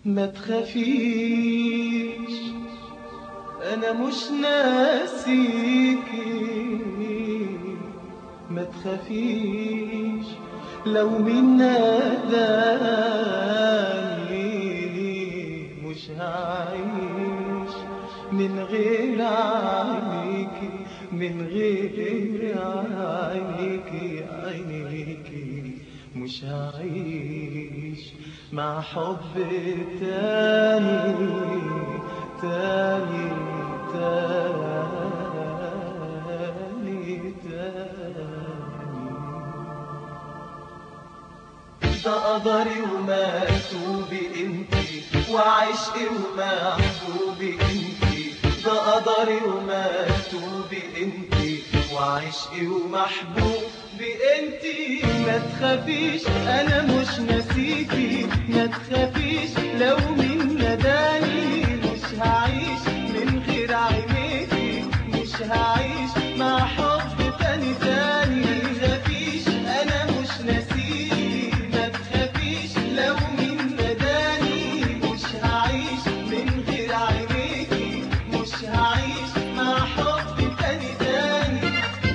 ما تخافيش انا مش ناسيكي ما تخافيش لو من ناداني مش هعيش من غير عينيكي من غير عينيكي عينيكي مش هعيش مع حب تاني تاني تاني تاني ده قدري ومكتوبي انتي وعشقي ومحبوبي انتي ده قدري ومكتوبي انتي وعشقي ومحبوبي انتي ما تخافيش انا مش ناسيكي ما تخافيش لو من نداني مش هعيش من غير عينيكي مش هعيش مع حب تاني تاني ما تخافيش انا مش ناسيكي ما تخافيش لو من نداني مش هعيش من غير عينيكي مش هعيش مع حب تاني تاني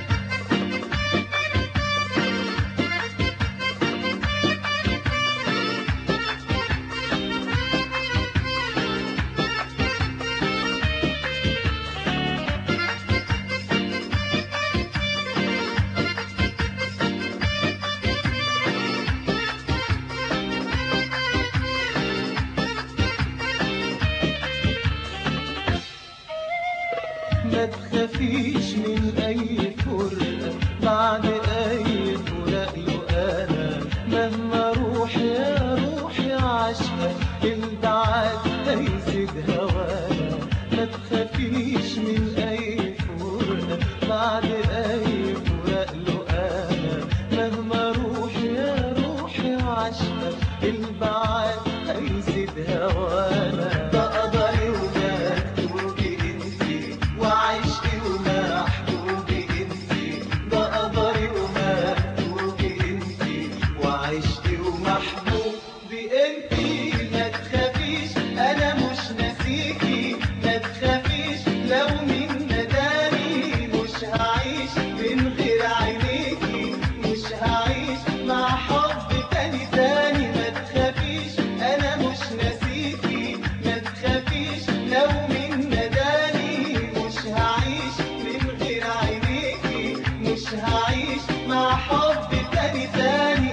ما تخافيش من اي فرقة بعد اي فراق له انا مهما اروح يا روحي عشقة البعد هيزيد هوانا ما تخافيش من اي فرقة بعد اي فراق له انا مهما اروح يا روحي عشقة البعد هيزيد هوانا ده قدري ومكتوبي انتي وعشقي ومحبوبي انتي ده قدري ومكتوبي انتي وعشقي ومحبوبي انتي ما تخافيش انا مش ناسيكي ما تخافيش لو من نداني مش هعيش من غير عينيكي مش هعيش مع حب تاني تاني ما تخافيش انا مش ناسيكي ما تخافيش لو من نداني مش هعيش من غير عينيكي مش هعيش مع حب تاني تاني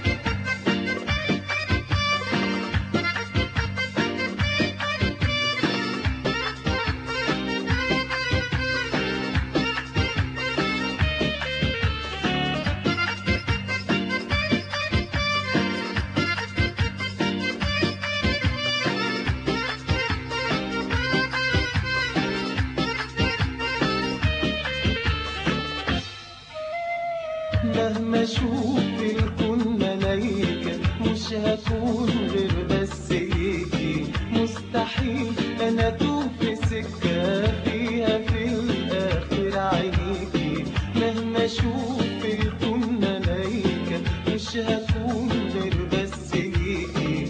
مهما اشوف في الكون ملايكة مش هكون غير بس هيكي مستحيل انا اتوه في سكة فيها في الاخر عينيكي مهما اشوف في الكون ملايكة مش هكون غير بس هيكي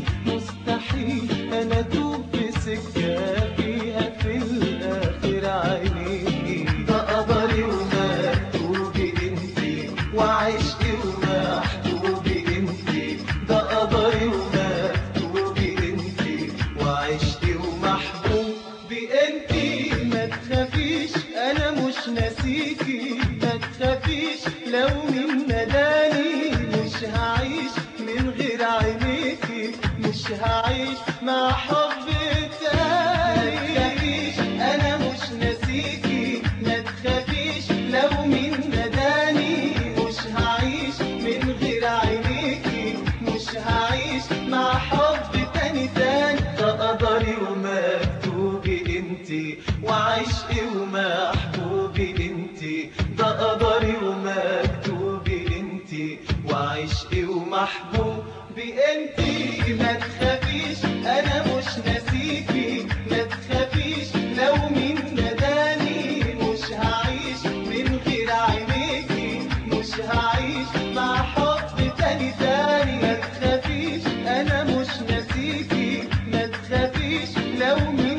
مستحيل انا اتوه في سكة فيها في الاخر عينيكي ده قدري ومكتوبي انتي وعشقي ومحبوبي انتي ده قدري ومكتوبي انتي وعشقي ومحبوبي انتي ما تخافيش انا مش ناسيكي ما تخافيش لو من نداني مش هعيش من غير عينيكي مش هعيش مع حب تاني ما تخافيش انا مش ناسيكي ما تخافيش لو من نداني مش هعيش من غير عينيكي مش هعيش مع حب تاني تاني ده قدري ومكتوبي انتي وعشقي ومحبوبي انتي ده قدري ومكتوبي انتي وعشقي ومحبوبي انتي ما تخافيش انا مش ناسيكي ما تخافيش لو من نداني مش هعيش من غير عينيكي مش هعيش مع حب تاني تاني ما تخافيش انا مش ناسيكي ما تخافيش لو من